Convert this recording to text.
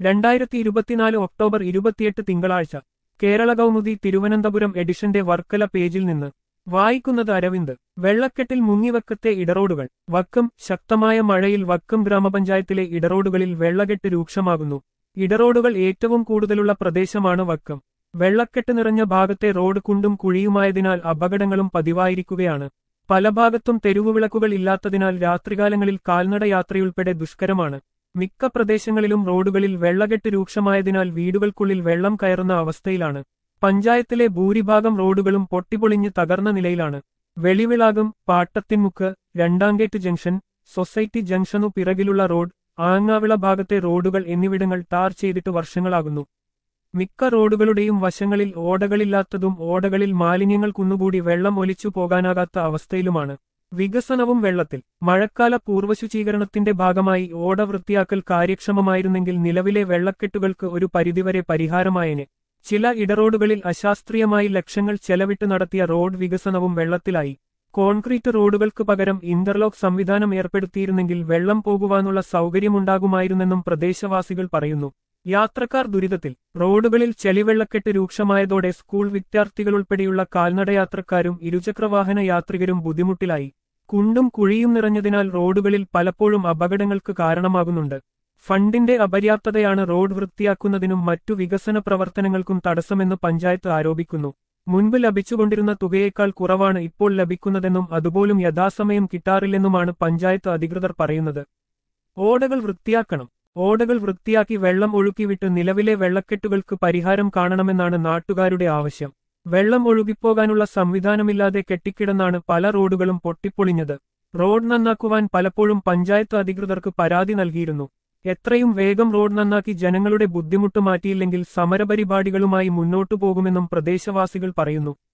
രണ്ടായിരത്തി ഇരുപത്തിനാല് ഒക്ടോബർ ഇരുപത്തിയെട്ട് തിങ്കളാഴ്ച കേരള കൗമുദി തിരുവനന്തപുരം എഡിഷന്റെ വർക്കല പേജിൽ നിന്ന് വായിക്കുന്നത് അരവിന്ദ് വെള്ളക്കെട്ടിൽ മുങ്ങിവക്കത്തെ ഇടറോഡുകൾ വക്കം ശക്തമായ മഴയിൽ വക്കം ഗ്രാമപഞ്ചായത്തിലെ ഇടറോഡുകളിൽ വെള്ളക്കെട്ട് രൂക്ഷമാകുന്നു ഇടറോഡുകൾ ഏറ്റവും കൂടുതലുള്ള പ്രദേശമാണ് വക്കം വെള്ളക്കെട്ട് നിറഞ്ഞ ഭാഗത്തെ റോഡ് കുണ്ടും കുഴിയുമായതിനാൽ അപകടങ്ങളും പതിവായിരിക്കുകയാണ് പല ഭാഗത്തും തെരുവുവിളക്കുകൾ ഇല്ലാത്തതിനാൽ രാത്രികാലങ്ങളിൽ കാൽനട യാത്രയുൾപ്പെടെ ദുഷ്കരമാണ് മിക്ക പ്രദേശങ്ങളിലും റോഡുകളിൽ വെള്ളക്കെട്ട് രൂക്ഷമായതിനാൽ വീടുകൾക്കുള്ളിൽ വെള്ളം കയറുന്ന അവസ്ഥയിലാണ് പഞ്ചായത്തിലെ ഭൂരിഭാഗം റോഡുകളും പൊട്ടിപ്പൊളിഞ്ഞ് തകർന്ന നിലയിലാണ് വെളിവിളാകം പാട്ടത്തിൻമുക്ക് രണ്ടാംഗേറ്റ് ജംഗ്ഷൻ സൊസൈറ്റി ജംഗ്ഷനു പിറകിലുള്ള റോഡ് ആങ്ങാവിള ഭാഗത്തെ റോഡുകൾ എന്നിവിടങ്ങൾ ടാർ ചെയ്തിട്ട് വർഷങ്ങളാകുന്നു മിക്ക റോഡുകളുടെയും വശങ്ങളിൽ ഓടകളില്ലാത്തതും ഓടകളിൽ മാലിന്യങ്ങൾ കുന്നുകൂടി വെള്ളം ഒലിച്ചു പോകാനാകാത്ത അവസ്ഥയിലുമാണ് വികസനവും വെള്ളത്തിൽ മഴക്കാല പൂർവ്വശുചീകരണത്തിന്റെ ഭാഗമായി ഓട വൃത്തിയാക്കൽ കാര്യക്ഷമമായിരുന്നെങ്കിൽ നിലവിലെ വെള്ളക്കെട്ടുകൾക്ക് ഒരു പരിധിവരെ പരിഹാരമായേനെ ചില ഇടറോഡുകളിൽ അശാസ്ത്രീയമായി ലക്ഷങ്ങൾ ചെലവിട്ട് നടത്തിയ റോഡ് വികസനവും വെള്ളത്തിലായി കോൺക്രീറ്റ് റോഡുകൾക്ക് പകരം ഇന്റർലോക്ക് സംവിധാനം ഏർപ്പെടുത്തിയിരുന്നെങ്കിൽ വെള്ളം പോകുവാനുള്ള സൗകര്യമുണ്ടാകുമായിരുന്നെന്നും പ്രദേശവാസികൾ പറയുന്നു യാത്രക്കാർ ദുരിതത്തിൽ റോഡുകളിൽ ചെളിവെള്ളക്കെട്ട് രൂക്ഷമായതോടെ സ്കൂൾ വിദ്യാർത്ഥികളുൾപ്പെടെയുള്ള കാൽനടയാത്രക്കാരും ഇരുചക്രവാഹന യാത്രികരും ബുദ്ധിമുട്ടിലായി കുണ്ടും കുഴിയും നിറഞ്ഞതിനാൽ റോഡുകളിൽ പലപ്പോഴും അപകടങ്ങൾക്ക് കാരണമാകുന്നുണ്ട് ഫണ്ടിന്റെ അപര്യാപ്തതയാണ് റോഡ് വൃത്തിയാക്കുന്നതിനും മറ്റു വികസന പ്രവർത്തനങ്ങൾക്കും തടസ്സമെന്ന് പഞ്ചായത്ത് ആരോപിക്കുന്നു മുൻപ് ലഭിച്ചുകൊണ്ടിരുന്ന തുകയേക്കാൾ കുറവാണ് ഇപ്പോൾ ലഭിക്കുന്നതെന്നും അതുപോലും യഥാസമയം കിട്ടാറില്ലെന്നുമാണ് പഞ്ചായത്ത് അധികൃതർ പറയുന്നത് ഓടകൾ വൃത്തിയാക്കണം ഓടകൾ വൃത്തിയാക്കി വെള്ളം ഒഴുക്കിവിട്ട് നിലവിലെ വെള്ളക്കെട്ടുകൾക്ക് പരിഹാരം കാണണമെന്നാണ് നാട്ടുകാരുടെ ആവശ്യം വെള്ളം ഒഴുകിപ്പോകാനുള്ള സംവിധാനമില്ലാതെ കെട്ടിക്കിടന്നാണ് പല റോഡുകളും പൊട്ടിപ്പൊളിഞ്ഞത് റോഡ് നന്നാക്കുവാൻ പലപ്പോഴും പഞ്ചായത്ത് അധികൃതർക്ക് പരാതി നൽകിയിരുന്നു എത്രയും വേഗം റോഡ് നന്നാക്കി ജനങ്ങളുടെ ബുദ്ധിമുട്ട് മാറ്റിയില്ലെങ്കിൽ സമരപരിപാടികളുമായി മുന്നോട്ടു പോകുമെന്നും പ്രദേശവാസികൾ പറയുന്നു